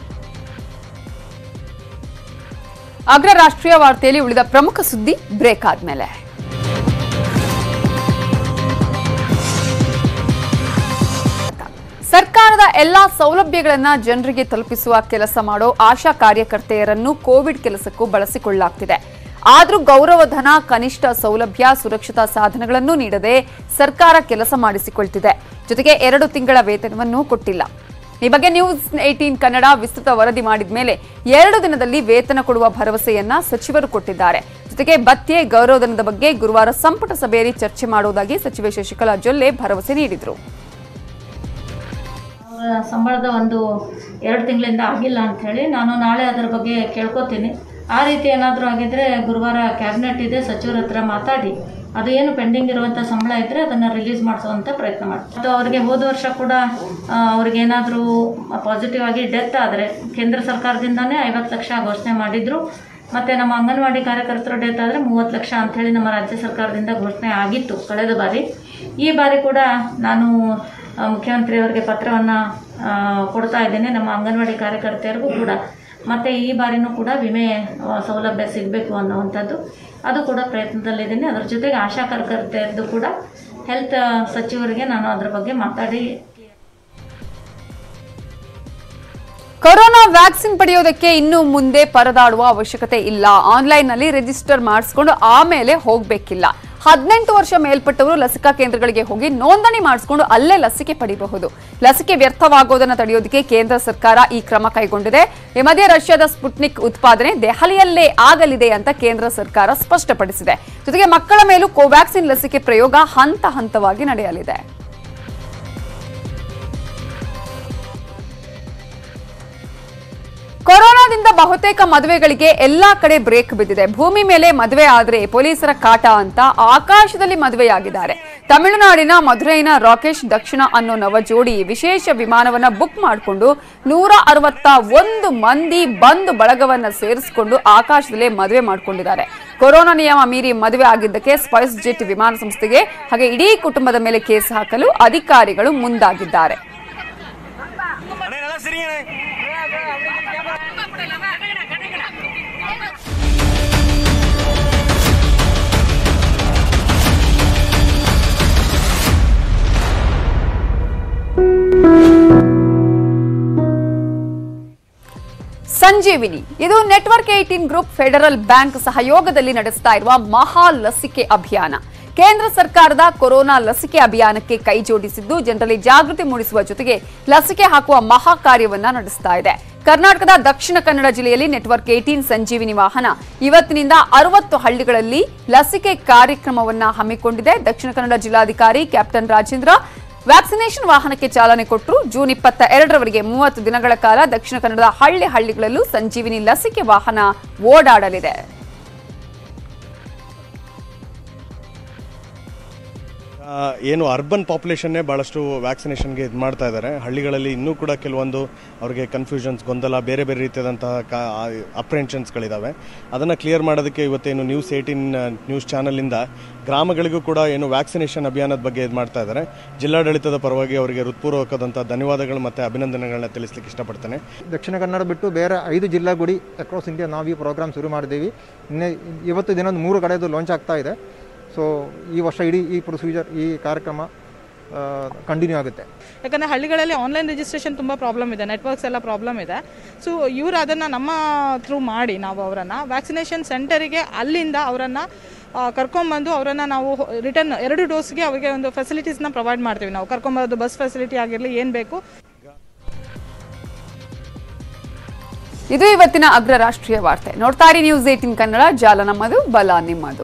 ಅಗ್ರ ರಾಷ್ಟ್ರೀಯ ವಾರ್ತೆಯಲ್ಲಿ ಉಳಿದ ಪ್ರಮುಖ ಸುದ್ದಿ ಬ್ರೇಕ್ ಆದ್ಮೇಲೆ ಸರ್ಕಾರದ ಎಲ್ಲಾ ಸೌಲಭ್ಯಗಳನ್ನ ಜನರಿಗೆ ತಲುಪಿಸುವ ಕೆಲಸ ಮಾಡೋ ಆಶಾ ಕಾರ್ಯಕರ್ತೆಯರನ್ನು ಕೋವಿಡ್ ಕೆಲಸಕ್ಕೂ ಬಳಸಿಕೊಳ್ಳಲಾಗ್ತಿದೆ ಆದ್ರೂ ಗೌರವಧನ ಕನಿಷ್ಠ ಸೌಲಭ್ಯ ಸುರಕ್ಷತಾ ಸಾಧನಗಳನ್ನು ನೀಡದೆ ಸರ್ಕಾರ ಕೆಲಸ ಮಾಡಿಸಿಕೊಳ್ತಿದೆ ಜೊತೆಗೆ ಎರಡು ತಿಂಗಳ ವೇತನವನ್ನು ಕೊಟ್ಟಿಲ್ಲ ಈ ಬಗ್ಗೆ ನ್ಯೂಸ್ ಏಟೀನ್ ಕನ್ನಡ ವಿಸ್ತೃತ ವರದಿ ಮಾಡಿದ ಮೇಲೆ ಎರಡು ದಿನದಲ್ಲಿ ವೇತನ ಕೊಡುವ ಭರವಸೆಯನ್ನ ಸಚಿವರು ಕೊಟ್ಟಿದ್ದಾರೆ ಜೊತೆಗೆ ಭತ್ಯೆ ಗೌರವಧನದ ಬಗ್ಗೆ ಗುರುವಾರ ಸಂಪುಟ ಸಭೆಯಲ್ಲಿ ಚರ್ಚೆ ಮಾಡುವುದಾಗಿ ಸಚಿವೆ ಶಶಿಕಲಾ ಜೊಲ್ಲೆ ಭರವಸೆ ನೀಡಿದರು ಅವರ ಸಂಬಳದ ಒಂದು ಎರಡು ತಿಂಗಳಿಂದ ಆಗಿಲ್ಲ ಅಂಥೇಳಿ ನಾನು ನಾಳೆ ಅದರ ಬಗ್ಗೆ ಕೇಳ್ಕೊತೀನಿ ಆ ರೀತಿ ಏನಾದರೂ ಆಗಿದ್ದರೆ ಗುರುವಾರ ಕ್ಯಾಬಿನೆಟ್ ಇದೆ ಸಚಿವರ ಹತ್ರ ಮಾತಾಡಿ ಅದು ಏನು ಪೆಂಡಿಂಗ್ ಇರುವಂಥ ಸಂಬಳ ಇದ್ದರೆ ಅದನ್ನು ರಿಲೀಸ್ ಮಾಡಿಸುವಂಥ ಪ್ರಯತ್ನ ಮಾಡ್ತೀನಿ ಮತ್ತು ಅವರಿಗೆ ಹೋದ ವರ್ಷ ಕೂಡ ಆ, ಅವ್ರಿಗೇನಾದರೂ ಪಾಸಿಟಿವ್ ಆಗಿ ಡೆತ್ ಆದರೆ ಕೇಂದ್ರ ಸರ್ಕಾರದಿಂದನೇ ಐವತ್ತು ಲಕ್ಷ ಘೋಷಣೆ ಮಾಡಿದರು ಮತ್ತು ನಮ್ಮ ಅಂಗನವಾಡಿ ಕಾರ್ಯಕರ್ತರು ಡೆತ್ ಆದರೆ ಮೂವತ್ತು ಲಕ್ಷ ಅಂಥೇಳಿ ನಮ್ಮ ರಾಜ್ಯ ಸರ್ಕಾರದಿಂದ ಘೋಷಣೆ ಆಗಿತ್ತು ಕಳೆದ ಬಾರಿ ಈ ಬಾರಿ ಕೂಡ ನಾನು ಆ, ಮುಖ್ಯಮಂತ್ರಿಯವರಿಗೆ ಪತ್ರವನ್ನು ಕೊಡ್ತಾ ಇದ್ದೇನೆ ನಮ್ಮ ಅಂಗನವಾಡಿ ಕಾರ್ಯಕರ್ತೆಯರಿಗೂ ಕೂಡ ಮತ್ತು ಈ ಬಾರಿನೂ ಕೂಡ ವಿಮೆ ಆ, ಸೌಲಭ್ಯ ಸಿಗಬೇಕು ಅನ್ನುವಂಥದ್ದು ಅದು ಕೂಡ ಪ್ರಯತ್ನದಲ್ಲಿದ್ದೀನಿ ಅದರ ಜೊತೆಗೆ ಆಶಾ ಕಾರ್ಯಕರ್ತೆಯರದ್ದು ಕೂಡ ಹೆಲ್ತ್ ಸಚಿವರಿಗೆ ನಾನು ಅದರ ಬಗ್ಗೆ ಮಾತಾಡಿ ಕೊರೋನಾ ವ್ಯಾಕ್ಸಿನ್ ಪಡೆಯೋದಕ್ಕೆ ಇನ್ನು ಮುಂದೆ ಪರದಾಡುವ ಅವಶ್ಯಕತೆ ಇಲ್ಲ ಆನ್ಲೈನ್ನಲ್ಲಿ ರಿಜಿಸ್ಟರ್ ಮಾಡಿಸ್ಕೊಂಡು ಆಮೇಲೆ ಹೋಗಬೇಕಿಲ್ಲ ಹದಿನೆಂಟು ವರ್ಷ ಮೇಲ್ಪಟ್ಟವರು ಲಸಿಕಾ ಕೇಂದ್ರಗಳಿಗೆ ಹೋಗಿ ನೋಂದಣಿ ಮಾಡಿಸ್ಕೊಂಡು ಅಲ್ಲೇ ಲಸಿಕೆ ಪಡೆಯಬಹುದು ಲಸಿಕೆ ವ್ಯರ್ಥವಾಗೋದನ್ನು ತಡೆಯೋದಕ್ಕೆ ಕೇಂದ್ರ ಸರ್ಕಾರ ಈ ಕ್ರಮ ಕೈಗೊಂಡಿದೆ ಈ ಮಧ್ಯೆ ರಷ್ಯಾದ ಸ್ಪುಟ್ನಿಕ್ ಉತ್ಪಾದನೆ ದೆಹಲಿಯಲ್ಲೇ ಆಗಲಿದೆ ಅಂತ ಕೇಂದ್ರ ಸರ್ಕಾರ ಸ್ಪಷ್ಟಪಡಿಸಿದೆ ಜೊತೆಗೆ ಮಕ್ಕಳ ಮೇಲೂ ಕೋವ್ಯಾಕ್ಸಿನ್ ಲಸಿಕೆ ಪ್ರಯೋಗ ಹಂತ ಹಂತವಾಗಿ ನಡೆಯಲಿದೆ ಕೊರೋನಾದಿಂದ ಬಹುತೇಕ ಮದುವೆಗಳಿಗೆ ಎಲ್ಲಾ ಕಡೆ ಬ್ರೇಕ್ ಬಿದ್ದಿದೆ ಭೂಮಿ ಮೇಲೆ ಮದುವೆ ಆದ್ರೆ ಪೊಲೀಸರ ಕಾಟ ಅಂತ ಆಕಾಶದಲ್ಲಿ ಮದುವೆಯಾಗಿದ್ದಾರೆ ತಮಿಳುನಾಡಿನ ಮಧುರೈನ ರಾಕೇಶ್ ದಕ್ಷಿಣ ಅನ್ನೋ ನವ ಜೋಡಿ ವಿಶೇಷ ವಿಮಾನವನ್ನ ಬುಕ್ ಮಾಡಿಕೊಂಡು ನೂರ ಅರವತ್ತ ಒಂದು ಮಂದಿ ಬಂದು ಬಳಗವನ್ನ ಸೇರಿಸಿಕೊಂಡು ಆಕಾಶದಲ್ಲೇ ಮದುವೆ ಮಾಡಿಕೊಂಡಿದ್ದಾರೆ ಕೊರೋನಾ ನಿಯಮ ಮೀರಿ ಮದುವೆ ಆಗಿದ್ದಕ್ಕೆ ಸ್ಪೈಸ್ ಜೆಟ್ ವಿಮಾನ ಸಂಸ್ಥೆಗೆ ಹಾಗೆ ಇಡೀ ಕುಟುಂಬದ ಮೇಲೆ ಕೇಸ್ ಹಾಕಲು ಅಧಿಕಾರಿಗಳು ಮುಂದಾಗಿದ್ದಾರೆ ಸಂಜೀವಿನಿ ಇದು network eighteen group federal bank ಸಹಯೋಗದಲ್ಲಿ ನಡೆಸ್ತಾ ಇರುವ ಮಹಾ ಲಸಿಕೆ ಅಭಿಯಾನ ಕೇಂದ್ರ ಸರ್ಕಾರದ ಕೊರೋನಾ ಲಸಿಕೆ ಅಭಿಯಾನಕ್ಕೆ ಕೈ ಜೋಡಿಸಿದ್ದು ಜನರಲ್ಲಿ ಜಾಗೃತಿ ಮೂಡಿಸುವ ಜೊತೆಗೆ ಲಸಿಕೆ ಹಾಕುವ ಮಹಾ ಕಾರ್ಯವನ್ನ ನಡೆಸ್ತಾ ಇದೆ ಕರ್ನಾಟಕದ ದಕ್ಷಿಣ ಕನ್ನಡ ಜಿಲ್ಲೆಯಲ್ಲಿ ನೆಟ್ವರ್ಕ್ ಏಟೀನ್ ಸಂಜೀವಿನಿ ವಾಹನ ಇವತ್ತಿನಿಂದ ಅರವತ್ತು ಹಳ್ಳಿಗಳಲ್ಲಿ ಲಸಿಕೆ ಕಾರ್ಯಕ್ರಮವನ್ನ ಹಮ್ಮಿಕೊಂಡಿದೆ ದಕ್ಷಿಣ ಕನ್ನಡ ಜಿಲ್ಲಾಧಿಕಾರಿ ಕ್ಯಾಪ್ಟನ್ ರಾಜೇಂದ್ರ ವ್ಯಾಕ್ಸಿನೇಷನ್ ವಾಹನಕ್ಕೆ ಚಾಲನೆ ಕೊಟ್ಟರು ಜೂನ್ ಇಪ್ಪತ್ತ ಎರಡರವರೆಗೆ ಮೂವತ್ತು ದಿನಗಳ ಕಾಲ ದಕ್ಷಿಣ ಕನ್ನಡದ ಹಳ್ಳಿ ಹಳ್ಳಿಗಳಲ್ಲೂ ಸಂಜೀವಿನಿ ಲಸಿಕೆ ವಾಹನ ಓಡಾಡಲಿದೆ ಆ, ಏನು ಅರ್ಬನ್ ಪಾಪ್ಯುಲೇಷನ್ನೇ ಭಾಳಷ್ಟು ವ್ಯಾಕ್ಸಿನೇಷನ್ಗೆ ಇದು ಮಾಡ್ತಾ ಇದ್ದಾರೆ ಹಳ್ಳಿಗಳಲ್ಲಿ ಇನ್ನೂ ಕೂಡ ಕೆಲವೊಂದು ಅವ್ರಿಗೆ ಕನ್ಫ್ಯೂಷನ್ಸ್ ಗೊಂದಲ ಬೇರೆ ಬೇರೆ ರೀತಿಯಾದಂತಹ ಕಾ ಅಪ್ರೆನ್ಷನ್ಸ್ಗಳಿದ್ದಾವೆ ಅದನ್ನು ಕ್ಲಿಯರ್ ಮಾಡೋದಕ್ಕೆ ಇವತ್ತೇನು ನ್ಯೂಸ್ ಏಯ್ಟೀನ್ ನ್ಯೂಸ್ ಚಾನಲಿಂದ ಗ್ರಾಮಗಳಿಗೂ ಕೂಡ ಏನು ವ್ಯಾಕ್ಸಿನೇಷನ್ ಅಭಿಯಾನದ ಬಗ್ಗೆ ಇದು ಮಾಡ್ತಾ ಇದ್ದಾರೆ ಜಿಲ್ಲಾಡಳಿತದ ಪರವಾಗಿ ಅವರಿಗೆ ಹೃತ್ಪೂರ್ವಕದಂಥ ಧನ್ಯವಾದಗಳು ಮತ್ತು ಅಭಿನಂದನೆಗಳನ್ನ ತಿಳಿಸ್ಲಿಕ್ಕೆ ಇಷ್ಟಪಡ್ತೇನೆ ದಕ್ಷಿಣ ಕನ್ನಡ ಬಿಟ್ಟು ಬೇರೆ ಐದು ಜಿಲ್ಲಾ ಗುಡಿ ಅಕ್ರಾಸ್ ಇಂಡಿಯಾ ನಾವು ಈ ಪ್ರೋಗ್ರಾಮ್ ಶುರು ಮಾಡಿದ್ದೀವಿ ಇನ್ನೇ ಇವತ್ತು ದಿನ ಒಂದು ಮೂರು ಕಡೆದು ಲಾಂಚ್ ಆಗ್ತಾ ಇದೆ ಸೊ ಈ ವರ್ಷ ಇಡೀ ಈ ಪ್ರೊಸೀಜರ್ ಈ ಕಾರ್ಯಕ್ರಮ ಕಂಟಿನ್ಯೂ ಆಗುತ್ತೆ ಯಾಕಂದರೆ ಹಳ್ಳಿಗಳಲ್ಲಿ ಆನ್ಲೈನ್ ರಿಜಿಸ್ಟ್ರೇಷನ್ ತುಂಬ ಪ್ರಾಬ್ಲಮ್ ಇದೆ ನೆಟ್ವರ್ಕ್ಸ್ ಎಲ್ಲ ಪ್ರಾಬ್ಲಮ್ ಇದೆ ಸೊ ಇವರು ಅದನ್ನು ನಮ್ಮ ಥ್ರೂ ಮಾಡಿ ನಾವು ಅವರನ್ನು ವ್ಯಾಕ್ಸಿನೇಷನ್ ಸೆಂಟರಿಗೆ ಅಲ್ಲಿಂದ ಅವರನ್ನು ಕರ್ಕೊಂಬಂದು ಅವರನ್ನು ನಾವು ರಿಟರ್ನ್ ಎರಡು ಡೋಸ್ಗೆ ಅವರಿಗೆ ಒಂದು ಫೆಸಿಲಿಟೀಸ್ನ ಪ್ರೊವೈಡ್ ಮಾಡ್ತೀವಿ ನಾವು ಕರ್ಕೊಂಬರೋದು ಬಸ್ ಫೆಸಿಲಿಟಿ ಆಗಿರಲಿ ಏನು ಬೇಕು ಇದು ಇವತ್ತಿನ ಅಗ್ರ ರಾಷ್ಟ್ರೀಯ ವಾರ್ತೆ ನೋಡ್ತಾ ಇರಿ ನ್ಯೂಸ್ ಏಟಿನ್ ಕನ್ನಡ ಜಾಲ ನಮ್ಮದು ಬಲ ನಿಮ್ಮದು